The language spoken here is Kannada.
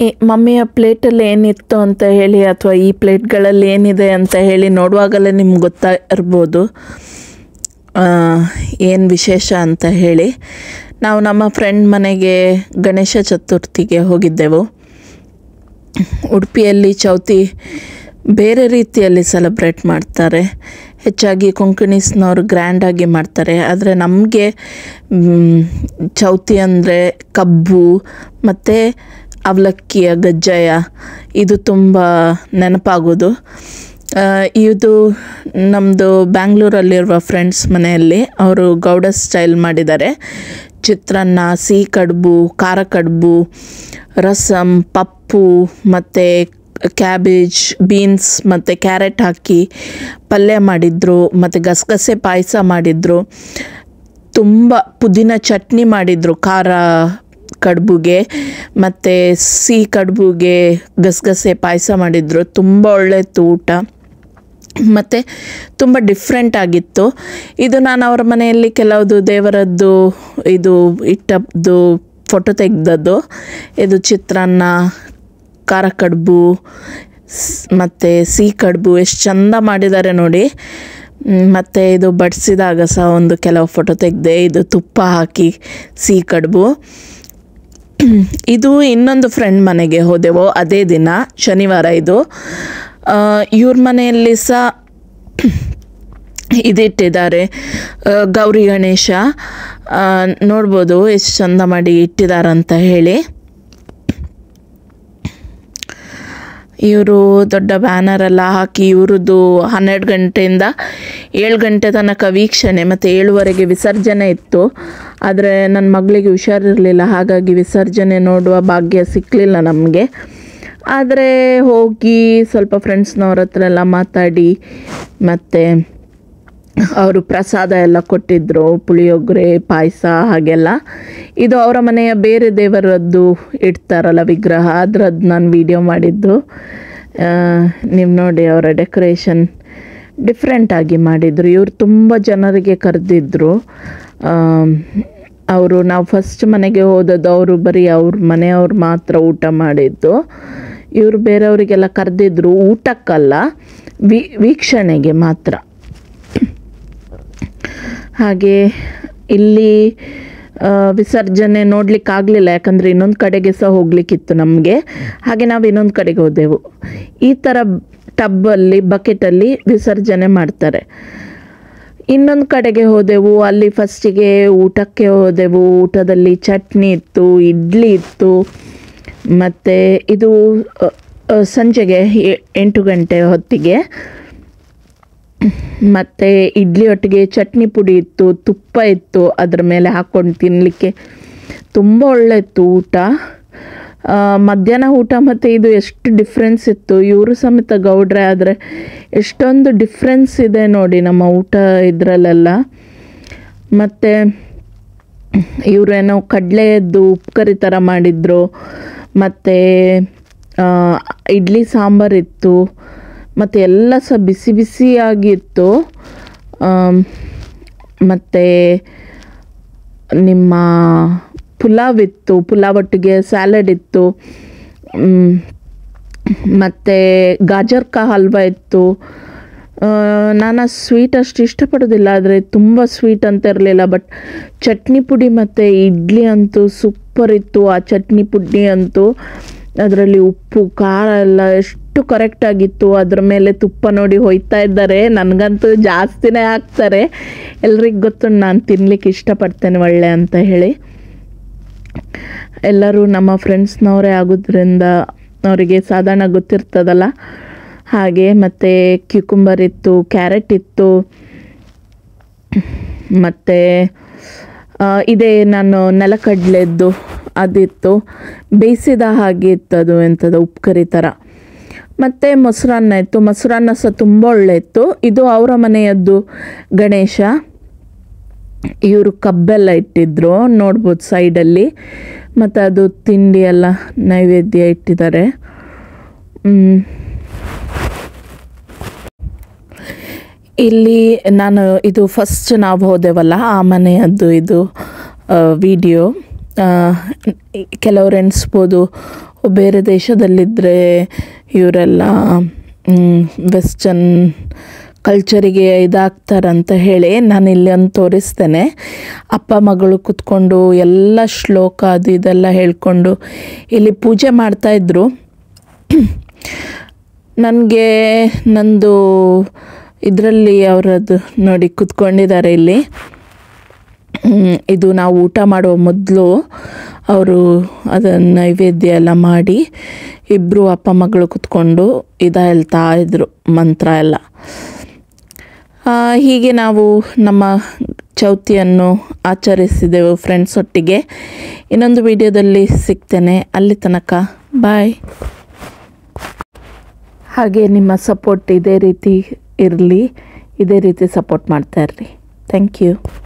ಈ ಮಮ್ಮಿಯ ಪ್ಲೇಟಲ್ಲಿ ಏನಿತ್ತು ಅಂತ ಹೇಳಿ ಅಥವಾ ಈ ಪ್ಲೇಟ್ಗಳಲ್ಲಿ ಏನಿದೆ ಅಂತ ಹೇಳಿ ನೋಡುವಾಗಲೇ ನಿಮ್ಗೆ ಗೊತ್ತಾ ಇರ್ಬೋದು ಏನು ವಿಶೇಷ ಅಂತ ಹೇಳಿ ನಾವು ನಮ್ಮ ಫ್ರೆಂಡ್ ಮನೆಗೆ ಗಣೇಶ ಚತುರ್ಥಿಗೆ ಹೋಗಿದ್ದೆವು ಉಡುಪಿಯಲ್ಲಿ ಚೌತಿ ಬೇರೆ ರೀತಿಯಲ್ಲಿ ಸೆಲೆಬ್ರೇಟ್ ಮಾಡ್ತಾರೆ ಹೆಚ್ಚಾಗಿ ಕೊಂಕಣಿಸ್ನವ್ರು ಗ್ರ್ಯಾಂಡಾಗಿ ಮಾಡ್ತಾರೆ ಆದರೆ ನಮಗೆ ಚೌತಿ ಅಂದರೆ ಕಬ್ಬು ಮತ್ತು ಅವಲಕ್ಕಿಯ ಗಜ್ಜಾಯ ಇದು ತುಂಬ ನೆನಪಾಗೋದು ಆ, ಇದು ನಮ್ಮದು ಬ್ಯಾಂಗ್ಳೂರಲ್ಲಿರುವ ಫ್ರೆಂಡ್ಸ್ ಮನೆಯಲ್ಲಿ ಅವರು ಗೌಡ ಸ್ಟೈಲ್ ಮಾಡಿದ್ದಾರೆ ಚಿತ್ರಾನ್ನ ಸಿಹಿ ಕಡುಬು ಖಾರ ಕಡುಬು ರಸಮ್ ಪಪ್ಪು ಮತ್ತು ಕ್ಯಾಬೇಜ್ ಬೀನ್ಸ್ ಮತ್ತು ಕ್ಯಾರೆಟ್ ಹಾಕಿ ಪಲ್ಯ ಮಾಡಿದ್ರು ಮತ್ತು ಗಸಗಸೆ ಪಾಯಸ ಮಾಡಿದ್ರು ತುಂಬ ಪುದೀನ ಚಟ್ನಿ ಮಾಡಿದರು ಖಾರ ಕಡುಬುಗೆ ಮತ್ತು ಸಿಹಿ ಕಡುಬುಗೆ ಗಸಗಸೆ ಪಾಯಸ ಮಾಡಿದರು ತುಂಬ ಒಳ್ಳೆಯಿತ್ತು ಊಟ ಮತ್ತು ತುಂಬ ಡಿಫ್ರೆಂಟ್ ಆಗಿತ್ತು ಇದು ನಾನು ಅವರ ಮನೆಯಲ್ಲಿ ಕೆಲವುದು ದೇವರದ್ದು ಇದು ಇಟ್ಟದ್ದು ಫೋಟೋ ತೆಗೆದದ್ದು ಇದು ಚಿತ್ರಾನ್ನ ಖಾರ ಕಡುಬು ಮತ್ತು ಸಿಹಿ ಕಡುಬು ಎಷ್ಟು ಚಂದ ಮಾಡಿದ್ದಾರೆ ನೋಡಿ ಮ್, ಮತ್ತು ಇದು ಬಡಿಸಿದಾಗ ಸಹ ಒಂದು ಕೆಲವು ಫೋಟೋ ತೆಗೆದೆ ಇದು ತುಪ್ಪ ಹಾಕಿ ಸಿಹಿ ಕಡುಬು ಇದು ಇನ್ನೊಂದು ಫ್ರೆಂಡ್ ಮನೆಗೆ ಹೋದೆವು ಅದೇ ದಿನ ಶನಿವಾರ ಇದು ಆ, ಇವ್ರ ಮನೆಯಲ್ಲಿ ಸಹ ಇದಿಟ್ಟಿದ್ದಾರೆ ಆ, ಗೌರಿ ಗಣೇಶ ಆ, ನೋಡ್ಬೋದು ಎಷ್ಟು ಚಂದ ಮಾಡಿ ಇಟ್ಟಿದ್ದಾರಂತ ಹೇಳಿ ಇವರು ದೊಡ್ಡ ಬ್ಯಾನರ್ ಎಲ್ಲ ಹಾಕಿ ಇವ್ರದ್ದು ಹನ್ನೆರಡು ಗಂಟೆಯಿಂದ ಏಳು ಗಂಟೆ ತನಕ ವೀಕ್ಷಣೆ ಮತ್ತು ಏಳುವರೆಗೆ ವಿಸರ್ಜನೆ ಇತ್ತು ಆದರೆ ನನ್ನ ಮಗಳಿಗೆ ಹುಷಾರಿರಲಿಲ್ಲ ಹಾಗಾಗಿ ವಿಸರ್ಜನೆ ನೋಡುವ ಭಾಗ್ಯ ಸಿಕ್ಕಲಿಲ್ಲ ನಮಗೆ ಆದರೆ ಹೋಗಿ ಸ್ವಲ್ಪ ಫ್ರೆಂಡ್ಸ್ನವ್ರ ಹತ್ರ ಎಲ್ಲ ಮಾತಾಡಿ ಮತ್ತು ಅವರು ಪ್ರಸಾದ ಎಲ್ಲ ಕೊಟ್ಟಿದ್ದರು ಪುಳಿಯೋಗರೆ ಪಾಯಸ ಹಾಗೆಲ್ಲ ಇದು ಅವರ ಮನೆಯ ಬೇರೆ ದೇವರದ್ದು ಇಡ್ತಾರಲ್ಲ ವಿಗ್ರಹ ಅದ್ರದ್ದು ನಾನು ವಿಡಿಯೋ ಮಾಡಿದ್ದು ನೀವು ನೋಡಿ ಅವರ ಡೆಕೋರೇಷನ್ ಡಿಫ್ರೆಂಟಾಗಿ ಮಾಡಿದರು ಇವರು ತುಂಬ ಜನರಿಗೆ ಕರೆದಿದ್ರು ಅವರು ನಾವು ಫಸ್ಟ್ ಮನೆಗೆ ಹೋದದ್ದು ಅವರು ಬರೀ ಅವ್ರ ಮನೆಯವ್ರು ಮಾತ್ರ ಊಟ ಮಾಡಿದ್ದು ಇವರು ಬೇರೆಯವರಿಗೆಲ್ಲ ಕರೆದಿದ್ರು ಊಟಕ್ಕಲ್ಲ ವಿ ವೀಕ್ಷಣೆಗೆ ಮಾತ್ರ ಹಾಗೆ ಇಲ್ಲಿ ಆ, ವಿಸರ್ಜನೆ ನೋಡ್ಲಿಕ್ಕಾಗಲಿಲ್ಲ ಯಾಕಂದರೆ ಇನ್ನೊಂದು ಕಡೆಗೆ ಸಹ ಹೋಗ್ಲಿಕ್ಕಿತ್ತು ನಮಗೆ ಹಾಗೆ ನಾವು ಇನ್ನೊಂದು ಕಡೆಗೆ ಹೋದೆವು ಈ ಥರ ಟಬ್ಬಲ್ಲಿ ಬಕೆಟಲ್ಲಿ ವಿಸರ್ಜನೆ ಮಾಡ್ತಾರೆ ಇನ್ನೊಂದು ಕಡೆಗೆ ಹೋದೆವು ಅಲ್ಲಿ ಫಸ್ಟಿಗೆ ಊಟಕ್ಕೆ ಹೋದೆವು ಊಟದಲ್ಲಿ ಚಟ್ನಿ ಇತ್ತು ಇಡ್ಲಿ ಇತ್ತು ಮತ್ತು ಇದು ಅ, ಅ, ಸಂಜೆಗೆ ಎ- ಎಂಟು ಗಂಟೆ ಹೊತ್ತಿಗೆ ಮತ್ತು ಇಡ್ಲಿ ಒಟ್ಟಿಗೆ ಚಟ್ನಿ ಪುಡಿ ಇತ್ತು ತುಪ್ಪ ಇತ್ತು ಅದ್ರ ಮೇಲೆ ಹಾಕ್ಕೊಂಡು ತಿನ್ನಲಿಕ್ಕೆ ತುಂಬ ಒಳ್ಳೆ ಇತ್ತು ಊಟ ಆ, ಮಧ್ಯಾಹ್ನ ಊಟ ಮತ್ತು ಇದು ಎಷ್ಟು ಡಿಫ್ರೆನ್ಸ್ ಇತ್ತು ಇವರು ಸಮೇತ ಗೌಡ್ರೆ ಆದರೆ ಎಷ್ಟೊಂದು ಡಿಫ್ರೆನ್ಸ್ ಇದೆ ನೋಡಿ ನಮ್ಮ ಊಟ ಇದರಲ್ಲೆಲ್ಲ ಮತ್ತು ಇವರೇನೋ ಕಡಲೆಯದ್ದು ಉಪ್ಕರಿ ಥರ ಮಾಡಿದ್ರು ಮತ್ತು ಇಡ್ಲಿ ಸಾಂಬಾರು ಇತ್ತು ಮತ್ತು ಎಲ್ಲ ಸಹ ಬಿಸಿ ಬಿಸಿಯಾಗಿತ್ತು ಮತ್ತು ನಿಮ್ಮ ಪುಲಾವ್ ಇತ್ತು ಪುಲಾವ್ ಒಟ್ಟಿಗೆ ಸ್ಯಾಲಡ್ ಇತ್ತು ಮತ್ತು ಗಾಜರ್ ಕಾ ಹಲ್ವಾ ಇತ್ತು ಆ, ನಾನು ಆ ಸ್ವೀಟ್ ಅಷ್ಟು ಇಷ್ಟಪಡೋದಿಲ್ಲ ಆದರೆ ತುಂಬ ಸ್ವೀಟ್ ಅಂತ ಇರಲಿಲ್ಲ ಬಟ್ ಚಟ್ನಿ ಪುಡಿ ಮತ್ತು ಇಡ್ಲಿ ಅಂತೂ ಸೂಪರ್ ಇತ್ತು ಆ ಚಟ್ನಿ ಪುಡಿ ಅಂತೂ ಅದರಲ್ಲಿ ಉಪ್ಪು ಖಾರ ಎಲ್ಲ ಎಷ್ಟು ಕರೆಕ್ಟಾಗಿತ್ತು ಅದ್ರ ಮೇಲೆ ತುಪ್ಪ ನೋಡಿ ಹೊಯ್ತಾ ಇದ್ದಾರೆ ನನಗಂತೂ ಜಾಸ್ತಿನೇ ಹಾಕ್ತಾರೆ ಎಲ್ರಿಗೂ ಗೊತ್ತು ನಾನು ತಿನ್ಲಿಕ್ಕೆ ಇಷ್ಟಪಡ್ತೇನೆ ಒಳ್ಳೆ ಅಂತ ಹೇಳಿ ಎಲ್ಲರೂ ನಮ್ಮ ಫ್ರೆಂಡ್ಸ್ನವರೇ ಆಗೋದ್ರಿಂದ ಅವರಿಗೆ ಸಾಧಾರಣ ಗೊತ್ತಿರ್ತದಲ್ಲ ಹಾಗೆ ಮತ್ತು ಕ್ಯುಕುಂಬರ್ ಇತ್ತು ಕ್ಯಾರೆಟ್ ಇತ್ತು ಮತ್ತು ಇದೇ ನಾನು ನೆಲಕಡಲೆದ್ದು ಅದಿತ್ತು ಬೇಯಿಸಿದ ಹಾಗೆ ಇತ್ತು ಅದು ಎಂಥದ್ದು ಉಪ್ಕರಿ ಥರ ಮತ್ತು ಮೊಸರನ್ನ ಇತ್ತು ಮೊಸರನ್ನ ಸಹ ತುಂಬ ಒಳ್ಳೆ ಇತ್ತು ಇದು ಅವರ ಮನೆಯದ್ದು ಗಣೇಶ ಇವರು ಕಬ್ಬೆಲ್ಲ ಇಟ್ಟಿದ್ರು ನೋಡ್ಬೋದು ಸೈಡಲ್ಲಿ ಮತ್ತು ಅದು ತಿಂಡಿ ಎಲ್ಲ ನೈವೇದ್ಯ ಇಟ್ಟಿದ್ದಾರೆ ಮ್. ಇಲ್ಲಿ ನಾನು ಇದು ಫಸ್ಟ್ ನಾವು ಹೋದೆವಲ್ಲ ಆ ಮನೆಯದ್ದು ಇದು ವಿಡಿಯೋ ಕೆಲವ್ರು ಎಣಿಸ್ಬೋದು ಬೇರೆ ದೇಶದಲ್ಲಿದ್ದರೆ ಇವರೆಲ್ಲ ವೆಸ್ಟರ್ನ್ ಕಲ್ಚರಿಗೆ ಇದಾಗ್ತಾರಂತ ಹೇಳಿ ನಾನು ಇಲ್ಲಿ ಒಂದು ತೋರಿಸ್ತೇನೆ ಅಪ್ಪ ಮಗಳು ಕುತ್ಕೊಂಡು ಎಲ್ಲ ಶ್ಲೋಕ ಅದು ಇದೆಲ್ಲ ಹೇಳ್ಕೊಂಡು ಇಲ್ಲಿ ಪೂಜೆ ಮಾಡ್ತಾಯಿದ್ರು ನನಗೆ ನಂದು ಇದರಲ್ಲಿ ಅವರದ್ದು ನೋಡಿ ಕುತ್ಕೊಂಡಿದ್ದಾರೆ ಇಲ್ಲಿ ಹ್ಮ್, ಇದು ನಾವು ಊಟ ಮಾಡುವ ಮೊದಲು ಅವರು ಅದನ್ನು ನೈವೇದ್ಯ ಎಲ್ಲ ಮಾಡಿ ಇಬ್ಬರು ಅಪ್ಪ ಮಗಳು ಕುತ್ಕೊಂಡು ಇದ ಹೇಳ್ತಾ ಇದ್ರು ಮಂತ್ರ ಎಲ್ಲ ಆ, ಹೀಗೆ ನಾವು ನಮ್ಮ ಚೌತಿಯನ್ನು ಆಚರಿಸಿದೆವು ಫ್ರೆಂಡ್ಸ್ ಒಟ್ಟಿಗೆ ಇನ್ನೊಂದು ವಿಡಿಯೋದಲ್ಲಿ ಸಿಗ್ತೇನೆ ಅಲ್ಲಿ ತನಕ ಬಾಯ್ ಹಾಗೆ ನಿಮ್ಮ ಸಪೋರ್ಟ್ ಇದೇ ರೀತಿ ಇರಲಿ ಇದೇ ರೀತಿ ಸಪೋರ್ಟ್ ಮಾಡ್ತಾ ಇರ್ರಿ ಥ್ಯಾಂಕ್ ಯು